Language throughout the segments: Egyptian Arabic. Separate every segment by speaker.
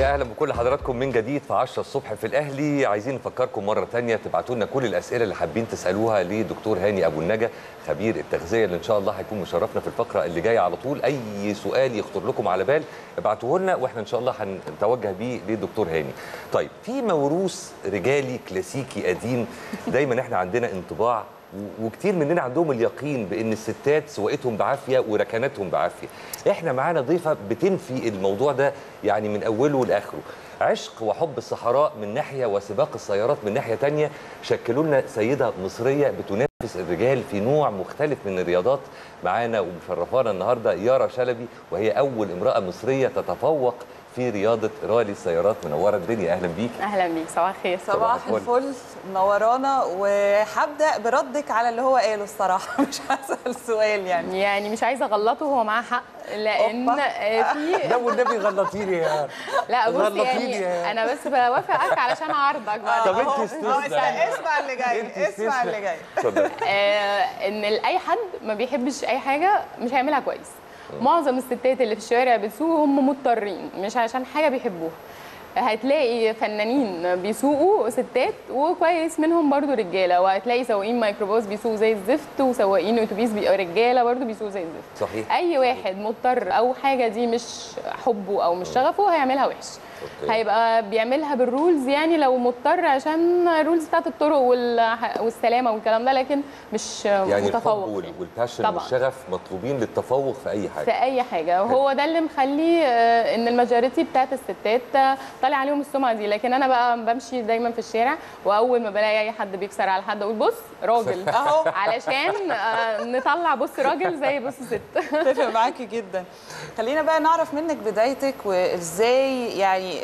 Speaker 1: يا اهلا بكل حضراتكم من جديد في 10 الصبح في الاهلي عايزين نفكركم مره تانية تبعتوا لنا كل الاسئله اللي حابين تسالوها لدكتور هاني ابو النجا خبير التغذيه اللي ان شاء الله هيكون مشرفنا في الفقره اللي جايه على طول اي سؤال يخطر لكم على بال ابعتوه لنا واحنا ان شاء الله هنتوجه بيه للدكتور هاني طيب في موروث رجالي كلاسيكي قديم دايما احنا عندنا انطباع وكتير مننا عندهم اليقين بان الستات سواقتهم بعافيه وركناتهم بعافيه احنا معانا ضيفه بتنفي الموضوع ده يعني من اوله لاخره عشق وحب الصحراء من ناحيه وسباق السيارات من ناحيه تانية شكلوا لنا سيده مصريه بتنافس الرجال في نوع مختلف من الرياضات معانا ومشرفانا النهارده يارا شلبي وهي اول امراه مصريه تتفوق في رياضه رالي السيارات منوره الدنيا اهلا بيك
Speaker 2: اهلا بيك صباح الخير
Speaker 3: صباح الفل منورانا وهبدا بردك على اللي هو قاله الصراحه مش هسال سؤال يعني
Speaker 2: يعني مش عايزه اغلطه هو معاه حق لان
Speaker 3: أوبا.
Speaker 2: آه، في
Speaker 1: لا والنبي غلطيني يا
Speaker 2: لا بص
Speaker 1: غلطيني
Speaker 2: يعني
Speaker 1: يا-
Speaker 2: انا بس بوافقك علشان اعارضك بقى
Speaker 1: طب انت
Speaker 3: أهو-
Speaker 1: استثنى.
Speaker 3: أهو اسمع اسمع اللي
Speaker 1: انت
Speaker 3: جاي اسمع
Speaker 1: استثنى.
Speaker 3: اللي جاي
Speaker 1: اتفضل
Speaker 2: آه، ان اي حد ما بيحبش اي حاجه مش هيعملها كويس معظم الستات اللي في الشوارع بتسوق هم مضطرين مش عشان حاجه بيحبوها هتلاقي فنانين بيسوقوا ستات وكويس منهم برضو رجاله وهتلاقي سواقين ميكروباص بيسوقوا زي الزفت وسواقين اتوبيس بيبقوا رجاله برضو بيسوقوا زي الزفت
Speaker 1: صحيح
Speaker 2: اي واحد مضطر او حاجه دي مش حبه او مش شغفه هيعملها وحش
Speaker 1: أوكي.
Speaker 2: هيبقى بيعملها بالرولز يعني لو مضطر عشان الرولز بتاعت الطرق والح- والسلامه والكلام ده لكن مش
Speaker 1: يعني الحب
Speaker 2: متفوق
Speaker 1: وال-
Speaker 2: فيه.
Speaker 1: والباشن
Speaker 2: طبعاً.
Speaker 1: والشغف مطلوبين للتفوق في اي
Speaker 2: في
Speaker 1: حاجه
Speaker 2: اي حاجه وهو ده اللي مخلي آه، ان الماجوريتي بتاعت الستات آه، طالع عليهم السمعه دي لكن انا بقى بمشي دايما في الشارع واول ما بلاقي اي حد بيكسر على حد اقول بص راجل
Speaker 3: اهو
Speaker 2: علشان آه، نطلع بص راجل زي بص ست
Speaker 3: اتفق معاكي جدا خلينا بقى نعرف منك بدايتك وازاي يعني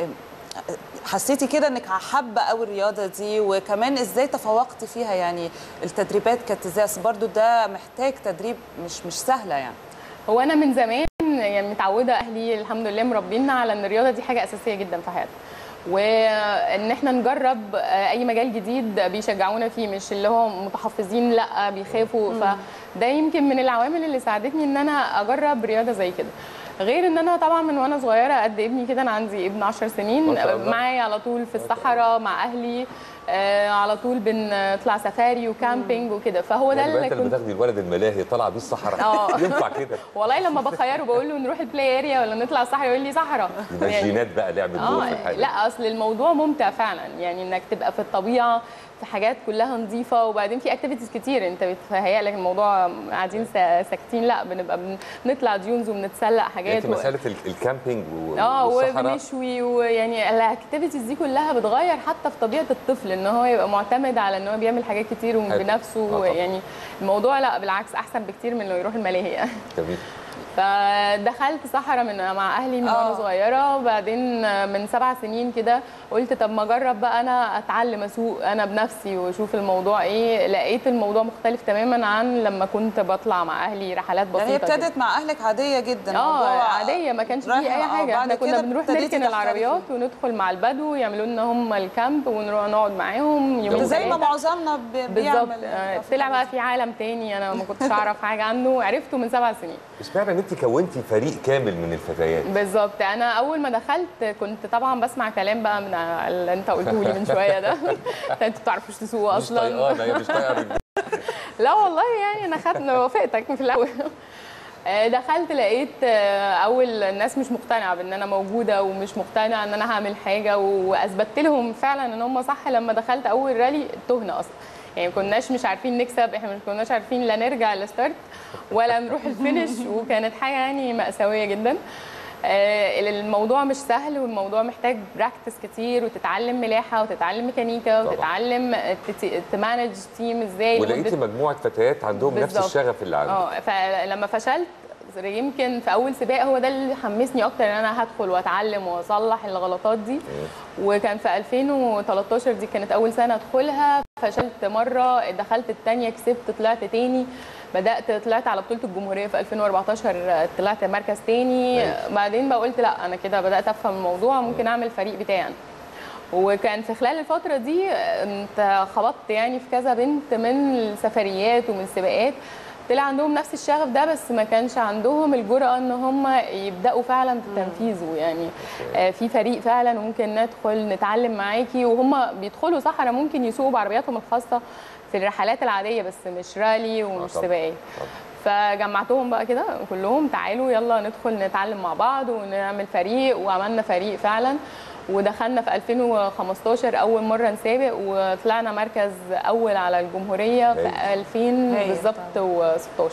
Speaker 3: حسيتي كده انك حابه قوي الرياضه دي وكمان ازاي تفوقتي فيها يعني التدريبات كانت ازاي أصل برضو ده محتاج تدريب مش مش سهله يعني
Speaker 2: هو انا من زمان يعني متعوده اهلي الحمد لله مربينا على ان الرياضه دي حاجه اساسيه جدا في حياتنا وان احنا نجرب اي مجال جديد بيشجعونا فيه مش اللي هو متحفظين لا بيخافوا فده يمكن من العوامل اللي ساعدتني ان انا اجرب رياضه زي كده غير ان انا طبعا من وانا صغيره قد ابني كده انا عندي ابن 10 سنين
Speaker 1: ما شاء الله.
Speaker 2: معايا على طول في الصحراء مع اهلي آه، على طول بنطلع سفاري وكامبينج وكده فهو ده
Speaker 1: يعني بقى
Speaker 2: اللي
Speaker 1: انت اللي
Speaker 2: كنت
Speaker 1: بتاخدي الولد الملاهي طالعه بيه الصحراء
Speaker 2: آه.
Speaker 1: ينفع كده
Speaker 2: والله لما بخيره بقول له نروح البلاي اريا ولا نطلع الصحراء يقول لي صحراء
Speaker 1: يبقى الجينات بقى لعبت دور في
Speaker 2: اه
Speaker 1: الحاجه
Speaker 2: لا اصل الموضوع ممتع فعلا يعني انك تبقى في الطبيعه في حاجات كلها نظيفه وبعدين في اكتيفيتيز كتير انت بتهيأ لك الموضوع قاعدين سا- ساكتين لا بنبقى بن- بنطلع ديونز وبنتسلق حاجات
Speaker 1: انت
Speaker 2: و-
Speaker 1: مساله ال- الكامبينج و-
Speaker 2: اه
Speaker 1: والصحراء
Speaker 2: وبنشوي ويعني الاكتيفيتيز دي كلها بتغير حتى في طبيعه الطفل ان هو يبقى معتمد على ان هو بيعمل حاجات كتير
Speaker 1: حلو.
Speaker 2: بنفسه
Speaker 1: آه طبعاً.
Speaker 2: يعني الموضوع لا بالعكس احسن بكتير من انه يروح الملاهي يعني
Speaker 1: جميل
Speaker 2: فدخلت صحراء من مع اهلي من وانا
Speaker 3: آه.
Speaker 2: صغيره وبعدين من سبع سنين كده قلت طب ما اجرب بقى انا اتعلم اسوق انا بنفسي واشوف الموضوع ايه لقيت الموضوع مختلف تماما عن لما كنت بطلع مع اهلي رحلات بسيطه
Speaker 3: يعني هي
Speaker 2: كده.
Speaker 3: ابتدت مع اهلك عاديه جدا
Speaker 2: اه
Speaker 3: الموضوع
Speaker 2: عاديه ما كانش فيه
Speaker 3: رايحة-
Speaker 2: اي
Speaker 3: آه،
Speaker 2: حاجه
Speaker 3: بعد
Speaker 2: احنا كنا
Speaker 3: كده
Speaker 2: بنروح
Speaker 3: ابتديتي
Speaker 2: نركن
Speaker 3: تحترفي.
Speaker 2: العربيات وندخل مع البدو يعملوا لنا هم الكامب ونروح نقعد معاهم يومين
Speaker 3: زي ما
Speaker 2: ثلاثة.
Speaker 3: معظمنا ب-
Speaker 2: بالظبط
Speaker 3: بيعمل
Speaker 2: آه، طلع بقى في عالم تاني انا ما كنتش اعرف حاجه عنه عرفته من سبع سنين
Speaker 1: اشمعنى ان انت كونتي فريق كامل من الفتيات
Speaker 2: بالظبط انا اول ما دخلت كنت طبعا بسمع كلام بقى من اللي انت قلته لي من شويه ده انت ما بتعرفوش تسوقوا
Speaker 1: مش
Speaker 2: اصلا
Speaker 1: طايقانا هي مش طايقه الرجالة.
Speaker 2: لا والله يعني انا خدت وافقتك في الاول آه، دخلت لقيت آه، اول الناس مش مقتنعه بان انا موجوده ومش مقتنعه ان انا هعمل حاجه واثبتت لهم فعلا ان هم صح لما دخلت اول رالي تهنا اصلا يعني ما كناش مش عارفين نكسب احنا مش كناش عارفين لا نرجع للستارت ولا نروح الفينش وكانت حاجه يعني مأساويه جدا آه، الموضوع مش سهل والموضوع محتاج براكتس كتير وتتعلم ملاحه وتتعلم ميكانيكا
Speaker 1: طبعاً.
Speaker 2: وتتعلم تت- تمانج تيم ازاي
Speaker 1: ولقيتي
Speaker 2: لمدة
Speaker 1: مجموعه فتيات عندهم نفس
Speaker 2: بالظبط.
Speaker 1: الشغف اللي عندك
Speaker 2: اه فلما فشلت يمكن في اول سباق هو ده اللي حمسني اكتر ان انا هدخل واتعلم واصلح الغلطات دي وكان في 2013 دي كانت اول سنه ادخلها فشلت مره دخلت الثانيه كسبت طلعت تاني بدات طلعت على بطوله الجمهوريه في 2014 طلعت مركز تاني
Speaker 1: ماشي.
Speaker 2: بعدين بقى قلت لا انا كده بدات افهم الموضوع ممكن اعمل فريق بتاعي أنا. وكان في خلال الفترة دي انت خبطت يعني في كذا بنت من السفريات ومن السباقات طلع عندهم نفس الشغف ده بس ما كانش عندهم الجرأة ان هم يبدأوا فعلا في تنفيذه يعني آه، في فريق فعلا ممكن ندخل نتعلم معاكي وهم بيدخلوا صحراء ممكن يسوقوا بعربياتهم الخاصة في الرحلات العادية بس مش رالي ومش
Speaker 1: طبعاً.
Speaker 2: سباقات
Speaker 1: طبعاً.
Speaker 2: فجمعتهم بقى كده كلهم تعالوا يلا ندخل نتعلم مع بعض ونعمل فريق وعملنا فريق فعلا ودخلنا في 2015 اول مره نسابق وطلعنا مركز اول على الجمهوريه
Speaker 1: هايل.
Speaker 2: في 2000
Speaker 3: هايل.
Speaker 2: بالظبط و16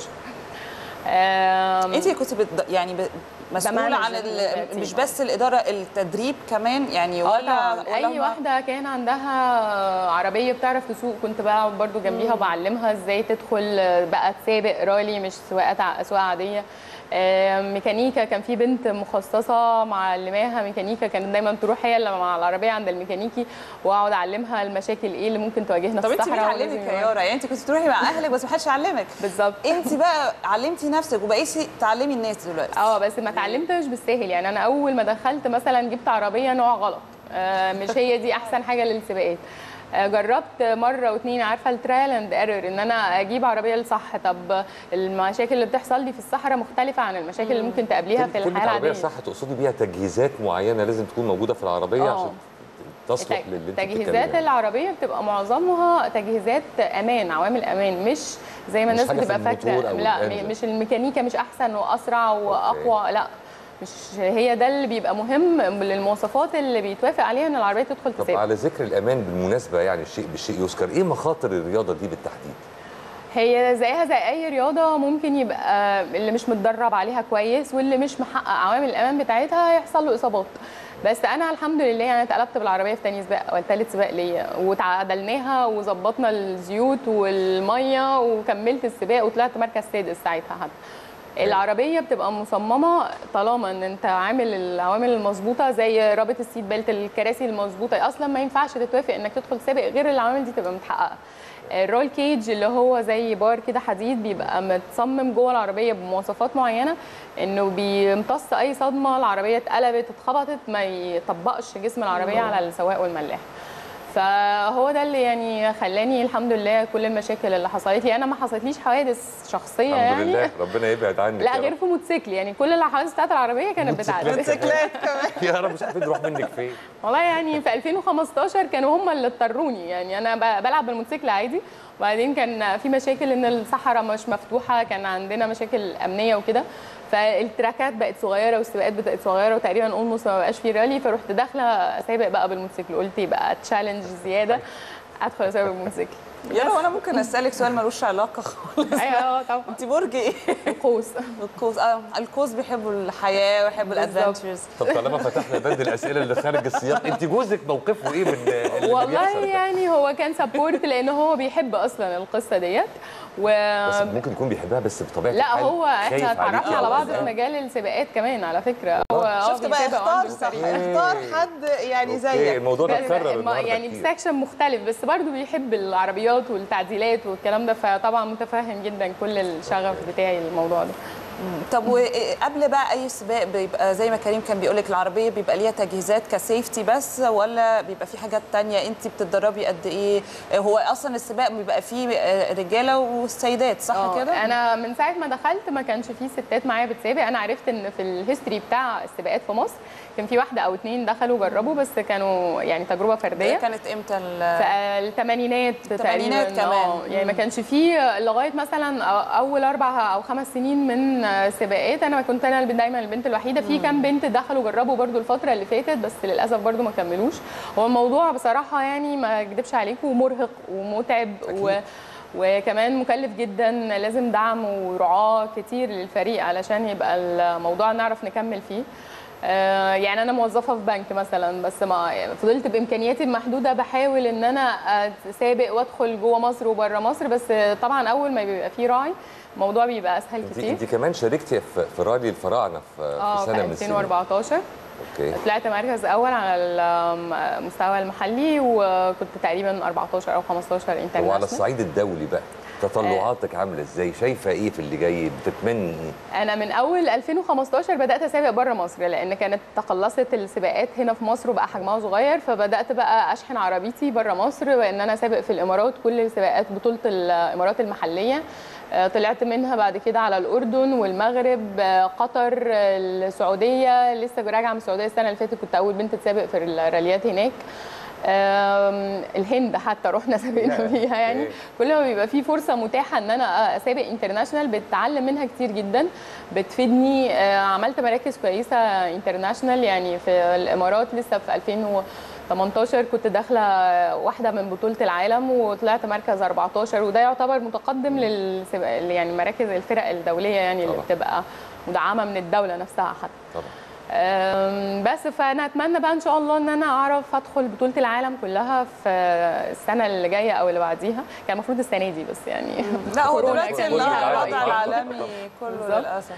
Speaker 2: آم،
Speaker 3: انت كنت بت... يعني ب... مسؤوله
Speaker 2: بمانج
Speaker 3: عن ال...
Speaker 2: التيم،
Speaker 3: مش
Speaker 2: آه.
Speaker 3: بس الاداره التدريب كمان يعني
Speaker 2: اه
Speaker 3: ولا
Speaker 2: طبعا
Speaker 3: ولا
Speaker 2: اي
Speaker 3: هم-
Speaker 2: واحده كان عندها عربيه بتعرف تسوق كنت بقى برضو جنبيها وبعلمها ازاي تدخل بقى تسابق رالي مش سواقات ع- سواقه عاديه آه، ميكانيكا كان في بنت مخصصه معلماها ميكانيكا كانت دايما تروح هي اللي مع العربيه عند الميكانيكي واقعد اعلمها المشاكل ايه اللي ممكن تواجهنا
Speaker 3: طب
Speaker 2: في
Speaker 3: انت مين
Speaker 2: الصحراء
Speaker 3: علمك
Speaker 2: ولازم
Speaker 3: يا
Speaker 2: يبقى-
Speaker 3: يارا يعني انت كنت تروحي مع اهلك بس ما حدش علمك
Speaker 2: بالظبط
Speaker 3: انت بقى علمتي نفسك وبقيتي تعلمي الناس دلوقتي
Speaker 2: اه بس ما اتعلمتش بالساهل يعني انا اول ما دخلت مثلا جبت عربيه نوع غلط آه، مش هي دي احسن حاجه للسباقات آه، جربت مره واتنين عارفه الترايل اند ايرور ان انا اجيب عربيه الصح طب المشاكل اللي بتحصل لي في الصحراء مختلفه عن المشاكل اللي ممكن تقابليها في
Speaker 1: كلمة
Speaker 2: الحياه
Speaker 1: عربية
Speaker 2: العاديه
Speaker 1: صح تقصدي بيها تجهيزات معينة لازم تكون موجودة في العربية
Speaker 2: آه.
Speaker 1: عشان تصلح للي انت
Speaker 2: تجهيزات
Speaker 1: بتتكلمي
Speaker 2: العربيه بتبقى معظمها تجهيزات امان عوامل امان مش زي ما
Speaker 1: مش
Speaker 2: الناس
Speaker 1: حاجة في
Speaker 2: بتبقى
Speaker 1: الموتور
Speaker 2: فاكره
Speaker 1: أو
Speaker 2: لا
Speaker 1: الإنجن.
Speaker 2: مش الميكانيكا مش احسن واسرع واقوى لا مش هي ده اللي بيبقى مهم للمواصفات اللي بيتوافق عليها ان العربيه تدخل
Speaker 1: طب
Speaker 2: تسابق
Speaker 1: على ذكر الأمان بالمناسبة يعني الشيء بالشيء يذكر إيه مخاطر الرياضة دي بالتحديد؟
Speaker 2: هي زيها زي اي رياضه ممكن يبقى اللي مش متدرب عليها كويس واللي مش محقق عوامل الامان بتاعتها هيحصل له اصابات بس انا الحمد لله يعني اتقلبت بالعربيه في تاني سباق او ثالث سباق ليا وتعادلناها وظبطنا الزيوت والميه وكملت السباق وطلعت مركز سادس ساعتها حتى العربيه بتبقى مصممه طالما ان انت عامل العوامل المظبوطه زي رابط السيت بيلت الكراسي المظبوطه اصلا ما ينفعش تتوافق انك تدخل سابق غير العوامل دي تبقى متحققه الرول كيج اللي هو زي بار كده حديد بيبقى متصمم جوه العربيه بمواصفات معينه انه بيمتص اي صدمه العربيه اتقلبت اتخبطت ما يطبقش جسم العربيه على السواق والملاح فهو ده اللي يعني خلاني الحمد لله كل المشاكل اللي حصلت لي انا ما حصلتليش حوادث شخصيه
Speaker 1: الحمد
Speaker 2: يعني
Speaker 1: لله ربنا يبعد عنك
Speaker 2: لا
Speaker 1: يا
Speaker 2: غير
Speaker 1: رب.
Speaker 2: في موتوسيكل يعني كل الحوادث بتاعت العربيه كانت بتاعتي
Speaker 3: موتوسيكلات كمان
Speaker 1: يا رب مش عارفين نروح منك فين
Speaker 2: والله يعني في 2015 كانوا هم اللي اضطروني يعني انا ب- بلعب بالموتوسيكل عادي وبعدين كان في مشاكل ان الصحراء مش مفتوحه كان عندنا مشاكل امنيه وكده فالتراكات بقت صغيره والسباقات بقت صغيره وتقريبا اولموست ما بقاش في رالي فرحت داخله سابق بقى بالموتوسيكل قلت يبقى تشالنج زياده ادخل اسابق بالموتوسيكل
Speaker 3: يارا وانا ممكن اسالك سؤال ملوش علاقه خالص
Speaker 2: ايوه طبعا
Speaker 3: انت برج ايه؟
Speaker 2: قوس
Speaker 3: القوس اه القوس بيحبوا الحياه ويحبوا
Speaker 2: بالظبط.
Speaker 3: الادفنتشرز
Speaker 1: طب طالما فتحنا بند الأسئلة اللي خارج السياق أنت جوزك موقفه إيه من اللي
Speaker 2: والله
Speaker 1: بيحصل ده؟
Speaker 2: يعني هو كان سبورت لان هو بيحب اصلا القصه ديت و
Speaker 1: بس ممكن يكون بيحبها بس بطبيعة
Speaker 2: لا
Speaker 1: الحال
Speaker 2: هو
Speaker 1: خايف
Speaker 2: احنا
Speaker 1: عليكي
Speaker 2: اتعرفنا
Speaker 1: أو
Speaker 2: على بعض
Speaker 1: قلقان.
Speaker 2: في مجال السباقات كمان على فكره هو هو
Speaker 3: شفت بقى
Speaker 2: بيسابق
Speaker 3: اختار
Speaker 2: وعنده
Speaker 3: صح
Speaker 2: فريق.
Speaker 3: اختار حد يعني
Speaker 1: أوكي،
Speaker 3: زيك
Speaker 1: الموضوع ده
Speaker 2: بس-
Speaker 1: اتكرر
Speaker 2: ما-
Speaker 1: النهارده
Speaker 2: يعني
Speaker 1: كتير.
Speaker 2: بسكشن مختلف بس برضه بيحب العربيات والتعديلات والكلام ده فطبعا متفهم جدا كل الشغف بتاعي الموضوع ده
Speaker 3: طب وقبل بقى اي سباق بيبقى زي ما كريم كان بيقول لك العربيه بيبقى ليها تجهيزات كسيفتي بس ولا بيبقى في حاجات تانية انت بتتدربي قد ايه هو اصلا السباق بيبقى فيه رجاله وسيدات صح
Speaker 2: آه،
Speaker 3: كده
Speaker 2: انا من ساعه ما دخلت ما كانش في ستات معايا بتسابق انا عرفت ان في الهيستوري بتاع السباقات في مصر كان في واحده او اتنين دخلوا جربوا بس كانوا يعني تجربه فرديه
Speaker 3: كانت امتى ال-
Speaker 2: في الثمانينات
Speaker 3: الثمانينات
Speaker 2: تقريبا
Speaker 3: كمان.
Speaker 2: آه، يعني ما كانش فيه لغايه مثلا أو- اول اربع او خمس سنين من آه، سباقات انا كنت انا الب- دايما البنت الوحيده في كام بنت دخلوا جربوا برضو الفتره اللي فاتت بس للاسف برضو ما كملوش هو الموضوع بصراحه يعني ما اكدبش عليكم مرهق ومتعب و
Speaker 1: أكيد.
Speaker 2: وكمان مكلف جدا لازم دعم ورعاه كتير للفريق علشان يبقى الموضوع نعرف نكمل فيه آه، يعني انا موظفه في بنك مثلا بس ما فضلت بامكانياتي المحدوده بحاول ان انا اسابق وادخل جوه مصر وبره مصر بس طبعا اول ما بيبقى فيه راعي الموضوع بيبقى اسهل
Speaker 1: انت
Speaker 2: كتير
Speaker 1: انت كمان شاركتي في في رالي الفراعنه في,
Speaker 2: اه
Speaker 1: في
Speaker 2: في
Speaker 1: سنه من السنين
Speaker 2: 2014
Speaker 1: اوكي
Speaker 2: طلعت مركز اول على المستوى المحلي وكنت تقريبا 14 او 15
Speaker 1: هو على
Speaker 2: انترناشونال
Speaker 1: الصعيد الدولي بقى تطلعاتك عامله ازاي شايفه ايه في اللي جاي بتتمني ايه
Speaker 2: انا من اول 2015 بدات اسابق بره مصر لان كانت تقلصت السباقات هنا في مصر وبقى حجمها صغير فبدات بقى اشحن عربيتي بره مصر وان انا اسابق في الامارات كل سباقات بطوله الامارات المحليه آه، طلعت منها بعد كده على الاردن والمغرب آه، قطر آه، السعوديه لسه راجعه من السعوديه السنه اللي فاتت كنت اول بنت تسابق في الراليات هناك آم، الهند حتى رحنا سابقنا
Speaker 1: ياه،
Speaker 2: فيها يعني
Speaker 1: أوكي.
Speaker 2: كل ما بيبقى في فرصه متاحه ان انا اسابق انترناشونال بتعلم منها كتير جدا بتفيدني آه، عملت مراكز كويسه انترناشونال يعني في الامارات لسه في 2018 كنت داخله واحده من بطوله العالم وطلعت مركز 14 وده يعتبر متقدم للسباق يعني مراكز الفرق الدوليه يعني اللي
Speaker 1: طبعا.
Speaker 2: بتبقى مدعمه من الدوله نفسها حتى
Speaker 1: طبعا
Speaker 2: أم، بس فانا اتمنى بقى ان شاء الله ان انا اعرف ادخل بطوله العالم كلها في السنه اللي جايه او اللي بعديها كان المفروض السنه دي بس يعني
Speaker 3: لا هو
Speaker 2: كورونا
Speaker 3: دلوقتي
Speaker 2: كان
Speaker 1: كل
Speaker 3: لا،
Speaker 2: ليها
Speaker 1: العالم
Speaker 3: الوضع
Speaker 2: رأي.
Speaker 3: العالمي كله
Speaker 2: بالظبط.
Speaker 3: للاسف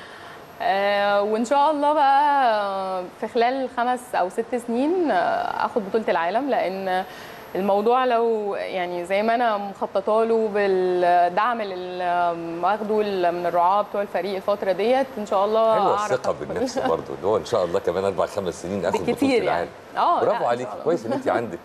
Speaker 2: آه، وان شاء الله بقى آه، في خلال خمس او ست سنين آه، اخد بطوله العالم لان الموضوع لو يعني زي ما انا مخططه له بالدعم اللي واخده من الرعاه بتوع الفريق الفتره ديت ان شاء الله
Speaker 1: حلوه
Speaker 2: اعرف
Speaker 1: الثقه
Speaker 2: أدخل.
Speaker 1: بالنفس برضه اللي هو ان شاء الله كمان اربع خمس سنين اخد بطوله
Speaker 2: بالكتير
Speaker 1: العالم
Speaker 2: يعني اه لا،
Speaker 1: برافو
Speaker 2: إن
Speaker 1: عليك
Speaker 2: شاء الله.
Speaker 1: كويس ان انت عندك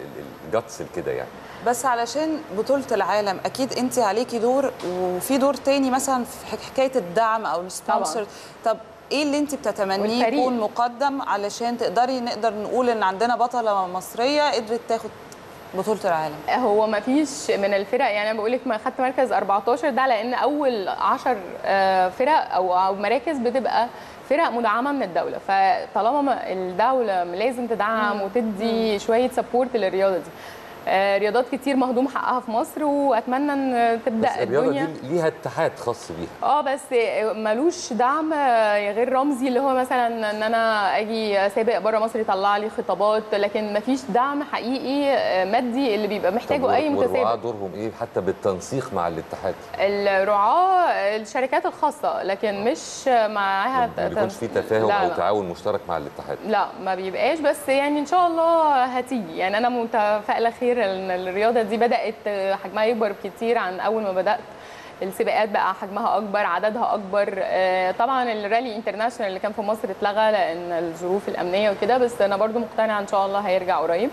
Speaker 1: الجاتس كده يعني
Speaker 3: بس علشان بطولة العالم أكيد أنت عليكي دور وفي دور تاني مثلا في حك- حكاية الدعم أو السبونسر طب إيه اللي أنت بتتمنيه
Speaker 2: والفريق.
Speaker 3: يكون مقدم علشان تقدري نقدر نقول إن عندنا بطلة مصرية قدرت تاخد بطولة العالم
Speaker 2: هو ما فيش من الفرق يعني انا بقول لك ما خدت مركز 14 ده لان اول 10 آه، فرق او او مراكز بتبقى فرق مدعمه من الدوله فطالما ما- الدوله لازم تدعم وتدي شويه سبورت للرياضه دي آه، رياضات كتير مهضوم حقها في مصر واتمنى ان
Speaker 1: بس
Speaker 2: تبدا
Speaker 1: الرياضه
Speaker 2: الدنيا
Speaker 1: دي ليها اتحاد خاص بيها
Speaker 2: اه بس ملوش دعم غير رمزي اللي هو مثلا ان انا اجي سابق بره مصر يطلع لي خطابات لكن مفيش دعم حقيقي مادي اللي بيبقى
Speaker 1: طب
Speaker 2: محتاجه اي
Speaker 1: والرعاة
Speaker 2: متسابق
Speaker 1: دورهم ايه حتى بالتنسيق مع الاتحاد
Speaker 2: الرعاة الشركات الخاصة لكن مش معاها
Speaker 1: ما بيكونش في تفاهم
Speaker 2: لا،
Speaker 1: او
Speaker 2: لا.
Speaker 1: تعاون مشترك مع الاتحاد
Speaker 2: لا ما بيبقاش بس يعني ان شاء الله هتيجي يعني انا متفائله خير ان الرياضه دي بدات حجمها يكبر كتير عن اول ما بدات السباقات بقى حجمها اكبر عددها اكبر آه، طبعا الرالي انترناشونال اللي كان في مصر اتلغى لان الظروف الامنيه وكده بس انا برضو مقتنعه ان شاء الله هيرجع قريب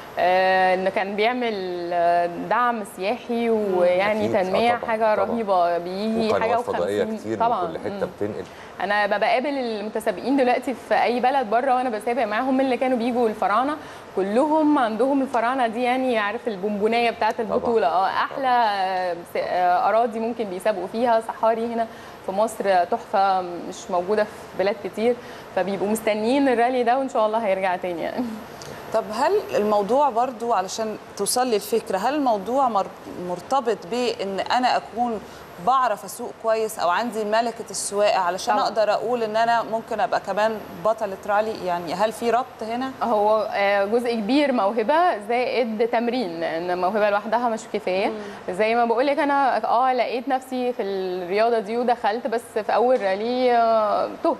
Speaker 2: آه، ان كان بيعمل آه، دعم سياحي ويعني
Speaker 1: أكيد. آه،
Speaker 2: تنميه
Speaker 1: طبعاً،
Speaker 2: حاجه
Speaker 1: طبعاً.
Speaker 2: رهيبه بيجي حاجه
Speaker 1: وقنوات فضائيه
Speaker 2: و50
Speaker 1: كتير
Speaker 2: طبعا
Speaker 1: من كل حته
Speaker 2: مم.
Speaker 1: بتنقل
Speaker 2: انا ما بقابل المتسابقين دلوقتي في اي بلد بره وانا بسابق معاهم من اللي كانوا بيجوا الفراعنه كلهم عندهم الفراعنه دي يعني عارف البونبونيه بتاعه البطوله اه احلى آه، س- آه، اراضي ممكن بيسابقوا فيها صحاري هنا في مصر تحفه مش موجوده في بلاد كتير فبيبقوا مستنيين الرالي ده وان شاء الله هيرجع تاني يعني
Speaker 3: طب هل الموضوع برضو علشان توصل لي الفكرة هل الموضوع مر- مرتبط بإن أنا أكون بعرف أسوق كويس أو عندي ملكة السواقة علشان
Speaker 2: طبعاً.
Speaker 3: أقدر أقول إن أنا ممكن أبقى كمان بطلة رالي يعني هل في ربط هنا؟
Speaker 2: هو آه، جزء كبير موهبه زائد تمرين لان الموهبه لوحدها مش كفايه زي ما بقول لك انا اه لقيت نفسي في الرياضه دي ودخلت بس في اول رالي آه، تهت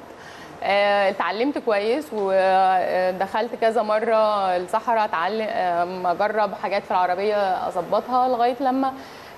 Speaker 2: آه، اتعلمت كويس ودخلت كذا مره الصحراء اتعلم آم، اجرب حاجات في العربيه اظبطها لغايه لما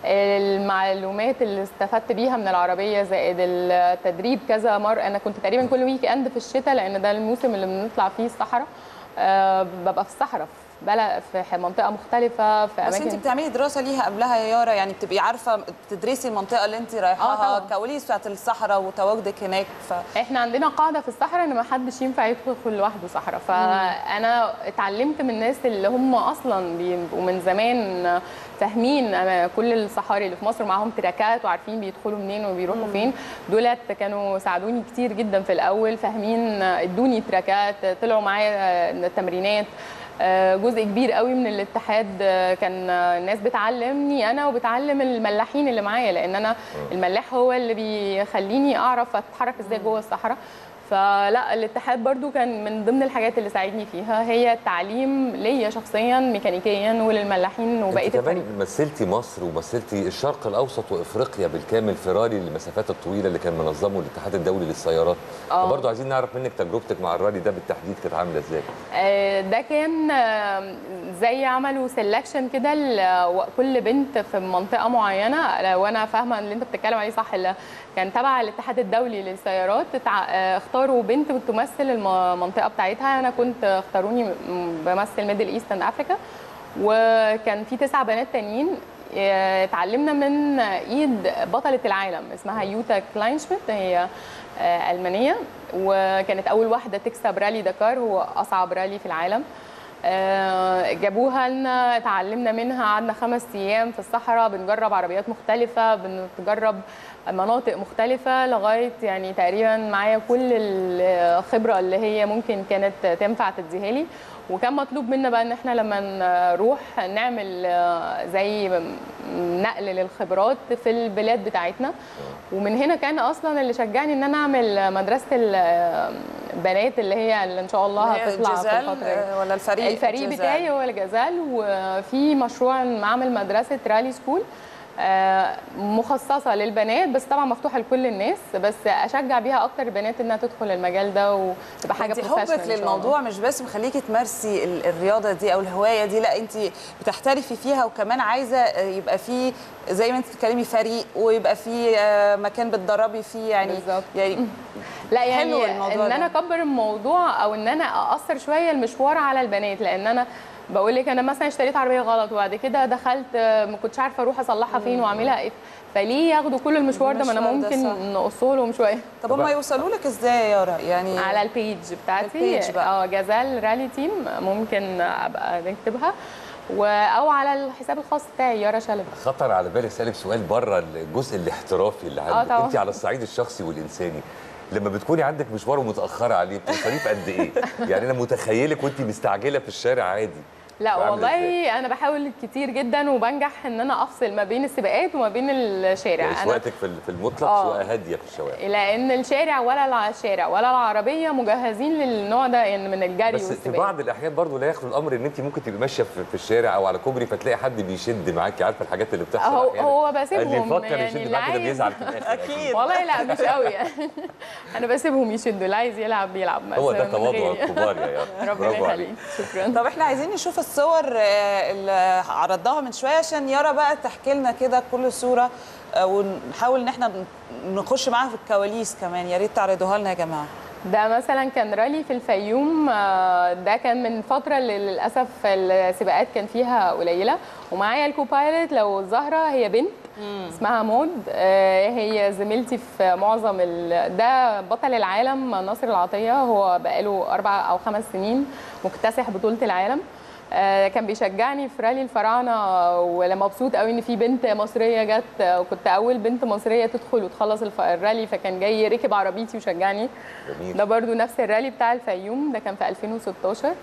Speaker 2: المعلومات اللي استفدت بيها من العربيه زائد التدريب كذا مره انا كنت تقريبا كل ويك اند في الشتاء لان ده الموسم اللي بنطلع فيه الصحراء آه، ببقى في الصحراء في بلد في منطقه مختلفه في
Speaker 3: بس انت
Speaker 2: اماكن
Speaker 3: بتعملي دراسه ليها قبلها يا يارا يعني بتبقي عارفه بتدرسي المنطقه اللي انت
Speaker 2: آه
Speaker 3: رايحاها
Speaker 2: طبعاً.
Speaker 3: كواليس بتاعت الصحراء وتواجدك هناك ف
Speaker 2: احنا عندنا قاعده في الصحراء ان ما حدش ينفع يدخل لوحده صحراء فانا اتعلمت من الناس اللي هم اصلا بيبقوا من زمان فاهمين أنا كل الصحاري اللي في مصر معاهم تراكات وعارفين بيدخلوا منين وبيروحوا فين دولت كانوا ساعدوني كتير جدا في الاول فاهمين ادوني تراكات طلعوا معايا تمرينات آه، جزء كبير قوي من الاتحاد آه، كان آه، الناس بتعلمني انا وبتعلم الملاحين اللي معايا لان انا الملاح هو اللي بيخليني اعرف اتحرك ازاي جوه الصحراء فلا الاتحاد برضو كان من ضمن الحاجات اللي ساعدني فيها هي التعليم ليا شخصيا ميكانيكيا وللملاحين وبقيه
Speaker 1: انت
Speaker 2: الفريق
Speaker 1: كمان مثلتي مصر ومثلتي الشرق الاوسط وافريقيا بالكامل في رالي المسافات الطويله اللي كان منظمه الاتحاد الدولي للسيارات
Speaker 2: آه.
Speaker 1: فبرضه عايزين نعرف منك تجربتك مع الرالي ده بالتحديد كانت عامله ازاي
Speaker 2: آه، ده كان آه، زي عملوا سelection كده لكل بنت في منطقه معينه لو انا فاهمه اللي انت بتتكلم عليه صح اللي كان تبع الاتحاد الدولي للسيارات اتع- آه، اختاروا بنت بتمثل المنطقه بتاعتها انا كنت اختاروني م- بمثل ميدل ايسترن افريكا وكان في تسع بنات تانيين آه، اتعلمنا من ايد بطله العالم اسمها يوتا كلاينشميت هي آه، المانيه وكانت اول واحده تكسب رالي دكار هو اصعب رالي في العالم آه، جابوها لنا اتعلمنا منها قعدنا خمس ايام في الصحراء بنجرب عربيات مختلفه بنجرب مناطق مختلفه لغايه يعني تقريبا معايا كل الخبره اللي هي ممكن كانت تنفع تديها لي وكان مطلوب منا بقى ان احنا لما نروح نعمل آه، زي نقل للخبرات في البلاد بتاعتنا ومن هنا كان اصلا اللي شجعني ان انا اعمل مدرسه البنات اللي هي اللي ان شاء الله
Speaker 3: هي
Speaker 2: هتطلع في
Speaker 3: الجزال
Speaker 2: الفتره دي.
Speaker 3: آه، ولا الفريق
Speaker 2: الفريق
Speaker 3: الجزال؟
Speaker 2: بتاعي هو الجزال وفي مشروع معمل مدرسه رالي سكول آه، مخصصه للبنات بس طبعا مفتوحه لكل الناس بس اشجع بيها اكتر البنات انها تدخل المجال ده وتبقى حاجه
Speaker 3: انت
Speaker 2: professional
Speaker 3: حبك
Speaker 2: إن شاء الله.
Speaker 3: للموضوع مش بس مخليكي تمارسي ال- الرياضه دي او الهوايه دي لا انت بتحترفي فيها وكمان عايزه آه، يبقى في زي ما انت بتتكلمي فريق ويبقى في آه، مكان بتدربي فيه يعني
Speaker 2: بالظبط.
Speaker 3: يعني
Speaker 2: لا يعني
Speaker 3: حلو الموضوع
Speaker 2: ان
Speaker 3: ده.
Speaker 2: انا اكبر الموضوع او ان انا اقصر شويه المشوار على البنات لان انا بقول لك انا مثلا اشتريت عربيه غلط وبعد كده دخلت آه، ما كنتش عارفه اروح اصلحها فين واعملها ايه فليه ياخدوا كل المشوار ده ما انا
Speaker 3: المشوار ده
Speaker 2: ممكن
Speaker 3: صح.
Speaker 2: نقصه لهم شويه
Speaker 3: طب هم يوصلوا لك ازاي يا يارا يعني
Speaker 2: على البيج بتاعتي
Speaker 3: البيج بقى.
Speaker 2: اه جزال رالي تيم ممكن ابقى نكتبها و... او على الحساب الخاص بتاعي يارا شلبي
Speaker 1: خطر على بالي اسالك سؤال بره الجزء الاحترافي اللي عندك
Speaker 2: طبعا.
Speaker 1: انت على الصعيد الشخصي والانساني لما بتكوني عندك مشوار ومتاخره عليه بتوصليه في قد ايه؟ يعني انا متخيلك وانت مستعجله في الشارع عادي
Speaker 2: لا
Speaker 1: عاملة
Speaker 2: والله
Speaker 1: إزاي؟
Speaker 2: انا بحاول كتير جدا وبنجح ان انا افصل ما بين السباقات وما بين الشارع
Speaker 1: يعني
Speaker 2: انا
Speaker 1: سواقتك في في المطلق
Speaker 2: آه.
Speaker 1: سواقه هاديه في الشوارع
Speaker 2: لان الشارع ولا الع- الشارع ولا العربيه مجهزين للنوع ده يعني من الجري
Speaker 1: بس في
Speaker 2: والسباق
Speaker 1: بعض الاحيان برضه لا يخلو الامر ان انت ممكن تبقي ماشيه في في الشارع او على كوبري فتلاقي حد بيشد معاكي عارفه الحاجات اللي بتحصل
Speaker 2: هو
Speaker 1: أحياناً.
Speaker 2: هو بسيبهم
Speaker 1: اللي يفكر
Speaker 2: يعني
Speaker 1: يشد
Speaker 2: اللي
Speaker 1: معاكي ده
Speaker 2: عايز-
Speaker 1: بيزعل في الاخر
Speaker 3: أكيد.
Speaker 2: والله لا مش قوي يعني انا بسيبهم يشدوا اللي عايز يلعب بيلعب بس
Speaker 1: هو ده
Speaker 2: من
Speaker 1: تواضع
Speaker 2: غيري.
Speaker 1: الكبار يا يارا
Speaker 2: ربنا
Speaker 1: برافو عليك.
Speaker 2: يخليك شكرا
Speaker 3: طب احنا عايزين نشوف الصور آه، اللي عرضناها من شويه عشان يارا بقى تحكي لنا كده كل صوره آه، ونحاول ان احنا نخش معاها في الكواليس كمان يا ريت تعرضوها لنا يا جماعه
Speaker 2: ده مثلا كان رالي في الفيوم آه، ده كان من فتره اللي للاسف السباقات كان فيها قليله ومعايا الكوبايلوت لو زهره هي بنت اسمها مود آه، هي زميلتي في معظم ال... ده بطل العالم ناصر العطيه هو بقاله اربع او خمس سنين مكتسح بطوله العالم آه، كان بيشجعني في رالي الفراعنه ولما مبسوط قوي ان في بنت مصريه جت آه، وكنت اول بنت مصريه تدخل وتخلص الف- الرالي فكان جاي ركب عربيتي وشجعني
Speaker 1: جميل
Speaker 2: ده برضو نفس الرالي بتاع الفيوم ده كان في 2016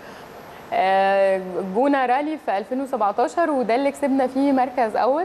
Speaker 2: آه، جونا رالي في 2017 وده اللي كسبنا فيه مركز اول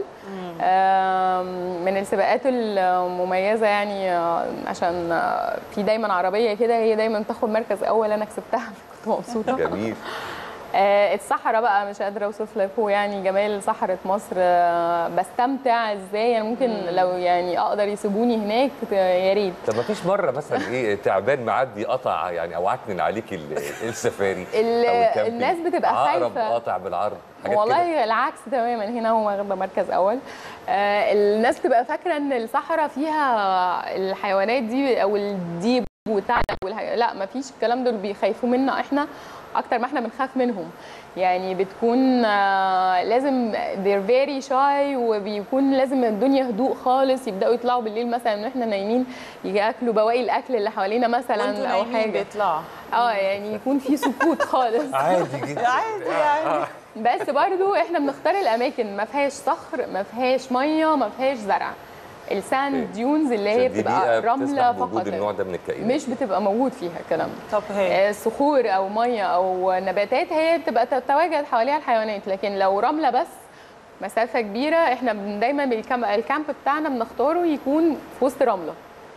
Speaker 2: آه، من السباقات المميزه يعني آه، عشان آه، في دايما عربيه كده هي دايما تاخد مركز اول انا كسبتها كنت مبسوطه
Speaker 1: جميل
Speaker 2: آه، الصحراء بقى مش قادره اوصف لكم يعني جمال صحراء مصر آه، بستمتع ازاي يعني ممكن لو يعني اقدر يسيبوني هناك ت- يا ريت
Speaker 1: طب ما فيش مره مثلا ايه تعبان معدي قطع يعني او عكنن عليك ال- السفاري
Speaker 2: ال-
Speaker 1: أو الكامبينج؟
Speaker 2: الناس بتبقى
Speaker 1: عقرب
Speaker 2: خايفة.
Speaker 1: قاطع بالعرض حاجات كده.
Speaker 2: والله العكس تماما هنا هو واخده مركز اول آه الناس بتبقى فاكره ان الصحراء فيها الحيوانات دي او الديب والثعلب والح... لا ما فيش الكلام ده اللي بيخافوا منا احنا اكتر ما احنا بنخاف منهم يعني بتكون آه لازم they're very shy وبيكون لازم الدنيا هدوء خالص يبداوا يطلعوا بالليل مثلا واحنا نايمين ياكلوا بواقي الاكل اللي حوالينا
Speaker 3: وانتوا
Speaker 2: مثلا او
Speaker 3: نايمين
Speaker 2: حاجه
Speaker 3: بيطلعوا
Speaker 2: اه يعني يكون في سكوت خالص
Speaker 1: عادي جدا
Speaker 3: عادي يعني
Speaker 2: بس برضو احنا بنختار الاماكن ما فيهاش صخر ما فيهاش ميه ما فيهاش زرع الساند
Speaker 1: أوكي.
Speaker 2: ديونز اللي هي
Speaker 1: عشان دي
Speaker 2: بتبقى
Speaker 1: بيئة
Speaker 2: رمله
Speaker 1: بتسمح
Speaker 2: فقط
Speaker 1: بوجود النوع ده من الكائنات
Speaker 2: مش بتبقى موجود فيها الكلام ده
Speaker 3: طب هي
Speaker 2: آه، صخور او ميه او نباتات هي بتبقى تتواجد حواليها الحيوانات لكن لو رمله بس مسافه كبيره احنا بن- دايما بالكامب الكامب بتاعنا بنختاره يكون في وسط رمله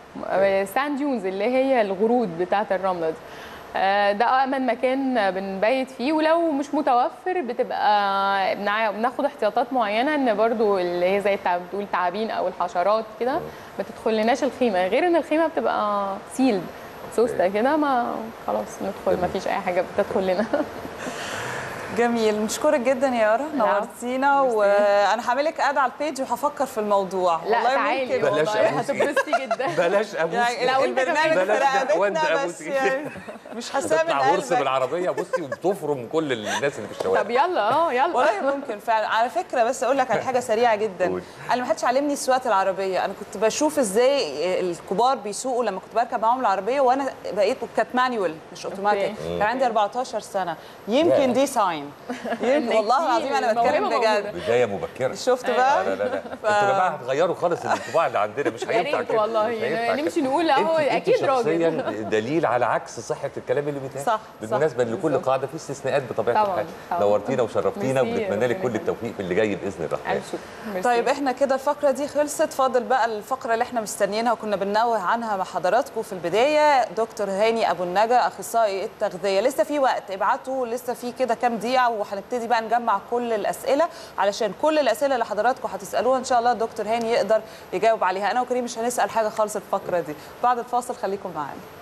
Speaker 2: ساند ديونز اللي هي الغرود بتاعه الرمله دي آه، ده امن مكان بنبيت فيه ولو مش متوفر بتبقى بنع- بناخد احتياطات معينه ان برضو اللي هي زي التع- بتقول تعابين او الحشرات كده ما تدخلناش الخيمه غير ان الخيمه بتبقى سيلد سوسته كده ما خلاص ندخل ما فيش اي حاجه بتدخل لنا
Speaker 3: جميل نشكرك جدا يا يارا نورتينا
Speaker 2: ميرسي.
Speaker 3: وانا هعملك اد على البيج وهفكر في الموضوع
Speaker 2: لا
Speaker 3: والله
Speaker 2: تعالي
Speaker 3: ممكن
Speaker 1: بلاش
Speaker 2: والله
Speaker 1: أبوسك.
Speaker 2: هتتبسطي جدا
Speaker 1: بلاش ابوس
Speaker 3: يعني
Speaker 2: لا، وأنت
Speaker 3: البرنامج
Speaker 1: كمان.
Speaker 3: في
Speaker 1: بلاش ده، وأنت
Speaker 3: رقبتنا
Speaker 1: أبوس
Speaker 3: بس
Speaker 1: كده.
Speaker 3: يعني مش حاساه من
Speaker 1: تطلع هرس
Speaker 3: قلبك
Speaker 1: بالعربيه بصي وتفرم كل الناس اللي في الشوارع
Speaker 2: طب يلا اه يلا
Speaker 3: والله ممكن فعلا على فكره بس اقول لك على حاجه سريعه جدا
Speaker 1: قول.
Speaker 3: انا ما حدش علمني سواقه العربيه انا كنت بشوف ازاي الكبار بيسوقوا لما كنت بركب معاهم العربيه وانا بقيت كانت مانيوال مش اوتوماتيك كان عندي 14 سنه يمكن
Speaker 1: ياه.
Speaker 3: دي ساين يمكن
Speaker 2: إنك
Speaker 3: والله
Speaker 2: دي
Speaker 3: العظيم انا
Speaker 2: الموهبة
Speaker 3: بتكلم
Speaker 2: موجودة.
Speaker 3: بجد
Speaker 1: بدايه مبكره
Speaker 3: شفت
Speaker 1: لا
Speaker 3: بقى
Speaker 1: لا لا لا انتوا يا جماعه هتغيروا خالص الانطباع اللي عندنا مش
Speaker 2: يا
Speaker 1: هينفع
Speaker 2: ريت
Speaker 1: كده
Speaker 2: والله،
Speaker 1: مش هينفع كده.
Speaker 2: نمشي نقول أهو
Speaker 1: انت- انت
Speaker 2: أكيد راجل.
Speaker 1: شخصيا دليل على عكس صحه الكلام اللي بيتقال
Speaker 3: صح، صح.
Speaker 1: بالمناسبه لكل
Speaker 3: بالظبط.
Speaker 1: قاعده في استثناءات بطبيعه
Speaker 2: طبعاً،
Speaker 1: الحال
Speaker 2: طبعاً.
Speaker 1: نورتينا وشرفتينا
Speaker 2: ميرسي،
Speaker 1: وبنتمنى لك
Speaker 2: ربنا
Speaker 1: كل
Speaker 2: يخليك.
Speaker 1: التوفيق في اللي جاي باذن الرحمن
Speaker 2: الف شكر ميرسي.
Speaker 3: طيب احنا كده الفقره دي خلصت فاضل بقى الفقره اللي احنا مستنيينها وكنا بننوه عنها مع حضراتكم في البدايه دكتور هاني ابو النجا اخصائي التغذيه لسه في وقت ابعتوا لسه في كده كام دقيقه وهنبتدي بقى نجمع كل الاسئله علشان كل الاسئله اللي حضراتكم هتسالوها ان شاء الله دكتور هاني يقدر يجاوب عليها انا وكريم مش هنسال حاجه خالص الفقره دي بعد الفاصل خليكم معانا